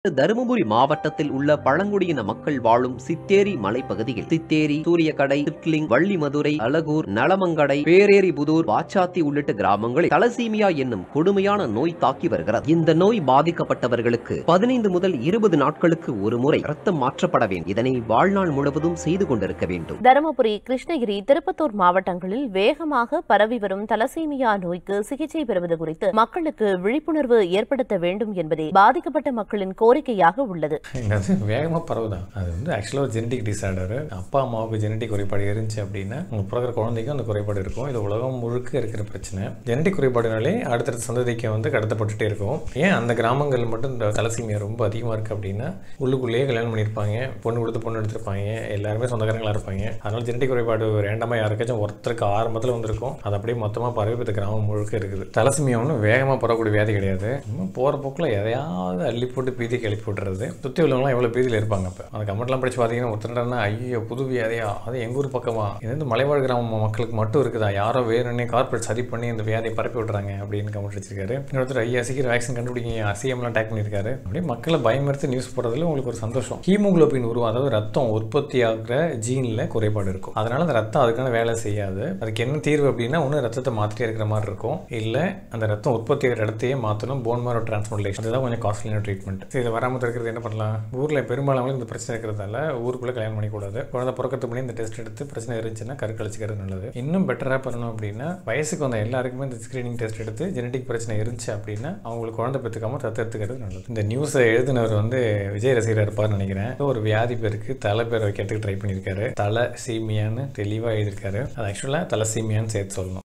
தருமபுரி மாவட்டத்தில் உள்ள பழங்குடியின மக்கள் வாழும் சித்தேரி மலைப்பகுதியில் சித்தேரி சூரியகடை சிட்லிங் வள்ளிமதுரை அலகூர் நலமங்கடை பேரேரிபுதூர் வாச்சாத்தி உள்ளிட்ட கிராமங்களில் தலசீமியா என்னும் கொடுமையான நோய் தாக்கி வருகிறது இந்த நோய் பாதிக்கப்பட்டவர்களுக்கு பதினைந்து முதல் இருபது நாட்களுக்கு ஒரு முறை ரத்தம் மாற்றப்பட வேண்டும் இதனை வாழ்நாள் முழுவதும் செய்து கொண்டிருக்க வேண்டும் தருமபுரி கிருஷ்ணகிரி திருப்பத்தூர் மாவட்டங்களில் வேகமாக பரவி வரும் தலசீமியா நோய்க்கு சிகிச்சை பெறுவது குறித்து மக்களுக்கு விழிப்புணர்வு ஏற்படுத்த வேண்டும் என்பதே பாதிக்கப்பட்ட மக்களின் கோரிக்கையாக உள்ளது என்னது வேகமாக பரவுதான் அது வந்து ஆக்சுவலாக ஒரு ஜெனடிக் டிசார்டர் அப்பா அம்மாவுக்கு ஜெனடிக் குறைபாடு இருந்துச்சு அப்படின்னா உங்கள் பிறகுற குழந்தைக்கும் அந்த குறைபாடு இருக்கும் இது உலகம் முழுக்க இருக்கிற பிரச்சனை ஜெனடிக் குறைபாடுனாலே அடுத்தடுத்த சந்ததிக்கு வந்து கடத்தப்பட்டுட்டே இருக்கும் ஏன் அந்த கிராமங்கள் மட்டும் இந்த தலசீமியா ரொம்ப அதிகமாக இருக்குது அப்படின்னா உள்ளுக்குள்ளேயே கல்யாணம் பண்ணியிருப்பாங்க பொண்ணு கொடுத்து பொண்ணு எடுத்திருப்பாங்க எல்லாருமே சொந்தக்காரங்களாக இருப்பாங்க அதனால ஜெனடிக் குறைபாடு ரேண்டமாக யாருக்காச்சும் ஒருத்தருக்கு ஆரம்பத்தில் வந்திருக்கும் அது அப்படியே மொத்தமாக பரவி இப்போ இந்த கிராமம் முழுக்க இருக்குது தலசீமியா ஒன்றும் வேகமாக பரவக்கூடிய வியாதி கிடையாது போகிற போக்கில் எதையாவது அள்ளி போட்டு பீதி கிளப்பி விட்டுறது சுற்றி உள்ளவங்களாம் எவ்வளோ பீதியில் இருப்பாங்க இப்போ அந்த கமெண்ட்லாம் படிச்சு பார்த்தீங்கன்னா ஒருத்தர்னா ஐயோ புது வியாதியா அது எங்கள் ஊர் பக்கமா இது வந்து மலைவாழ் கிராம மக்களுக்கு மட்டும் இருக்குதா யாரோ வேணும்னே கார்பரேட் சதி பண்ணி இந்த வியாதியை பரப்பி விட்றாங்க அப்படின்னு கமெண்ட் வச்சிருக்காரு இன்னொருத்தர் ஐயா சீக்கிரம் வேக்சின் கண்டுபிடிங்க அசிஎம்லாம் டேக் பண்ணியிருக்காரு அப்படியே மக்களை பயமுறுத்தி நியூஸ் போடுறதுல உங்களுக்கு ஒரு சந்தோஷம் ஹீமோகுளோபின் உருவம் அதாவது ரத்தம் உற்பத்தி ஆகிற ஜீனில் குறைபாடு இருக்கும் அதனால அந்த ரத்தம் அதுக்கான வேலை செய்யாது அதுக்கு என்ன தீர்வு அப்படின்னா ஒன்று ரத்தத்தை மாற்றிட்டே இருக்கிற மாதிரி இருக்கும் இல்லை அந்த ரத்தம் உற்பத்தி ஆகிற இடத்தையே மாற்றணும் போன் மாரோ டிரான்ஸ்பிளேஷன் அதுதான் கொஞ்சம் காஸ்ட்லியான ட்ரீட்மெண்ட் இதை வராமல் தடுக்கிறது என்ன பண்ணலாம் ஊரில் பெரும்பாலான இந்த பிரச்சனை இருக்கிறதால ஊருக்குள்ளே கல்யாணம் பண்ணிக்கூடாது குழந்தை பிறக்கிறதுக்கு முன்னாடி இந்த டெஸ்ட் எடுத்து பிரச்சனை இருந்துச்சுன்னா கரு கழிச்சிக்கிறது நல்லது இன்னும் பெட்டராக பண்ணணும் அப்படின்னா வயசுக்கு வந்த எல்லாருக்குமே இந்த ஸ்க்ரீனிங் டெஸ்ட் எடுத்து ஜெனடிக் பிரச்சனை இருந்துச்சு அப்படின்னா அவங்களுக்கு குழந்தை பெற்றுக்காம தத்து எடுத்துக்கிறது நல்லது இந்த நியூஸை எழுதினவர் வந்து விஜய் ரசிகராக இருப்பார்னு நினைக்கிறேன் ஒரு வியாதி பேருக்கு தலை பேர் வைக்கிறதுக்கு ட்ரை பண்ணியிருக்காரு தலை சீமியான்னு தெளிவாக எழுதியிருக்காரு அது ஆக்சுவலாக தலை சீமியான்னு சேர்த்து சொல்லணும்